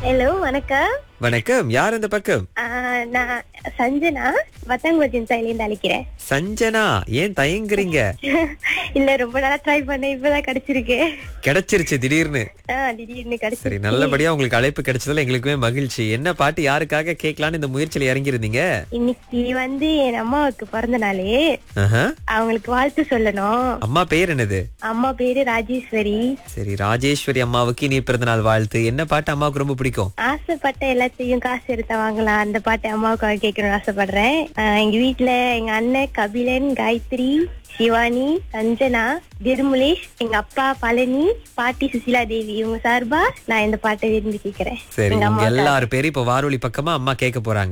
Hello வணக்கம் வணக்கம் யார் இந்த பக்கம் ஆ, நான் சஞ்சனா வத்தங்குளத்தின் சைலேருந்து அழைக்கிறேன் சஞ்சனா ஏன் தயங்குறீங்க இல்ல ரொம்ப நாளா ட்ரை பண்ணேன் இப்பதான் கிடைச்சிருக்கு கிடைச்சிருச்சு திடீர்னு ஆ, திடீர்னு சரி கிடைச்சிருக்கு நல்லபடியா உங்களுக்கு அழைப்பு கிடைச்சதுல எங்களுக்குமே மகிழ்ச்சி என்ன பாட்டு யாருக்காக கேட்கலான்னு இந்த முயற்சியில இறங்கியிருந்தீங்க இன்னைக்கு வந்து என் அம்மாவுக்கு பிறந்த நாளே ஆஹா. அவங்களுக்கு வாழ்த்து சொல்லணும் அம்மா பேர் என்னது அம்மா பேரு ராஜேஸ்வரி சரி ராஜேஸ்வரி அம்மாவுக்கு இனி பிறந்த நாள் வாழ்த்து என்ன பாட்டு அம்மாவுக்கு ரொம்ப பிடிக்கும் ஆசைப்பட்ட எல்லாத்தையும் காசு எடுத்தா வாங்கலாம் அந்த பாட்டு அம்மாவுக்காக கேட்கணும்னு ஆசைப்படுறேன் ஆ, எங்க வீட்ல எங்க அண்ணன் கபிலன் காயத்ரி சிவானி சஞ்சனா திருமுலேஷ் எங்க அப்பா பழனி பாட்டி சுசிலா தேவி இவங்க சார்பா நான் இந்த பாட்டை விரும்பி கேட்கிறேன் சரி எங்க உங்க அம்மாவுக்காக. எல்லாரும் பேரும் இப்ப வாரொலி பக்கமா அம்மா கேட்க போறாங்க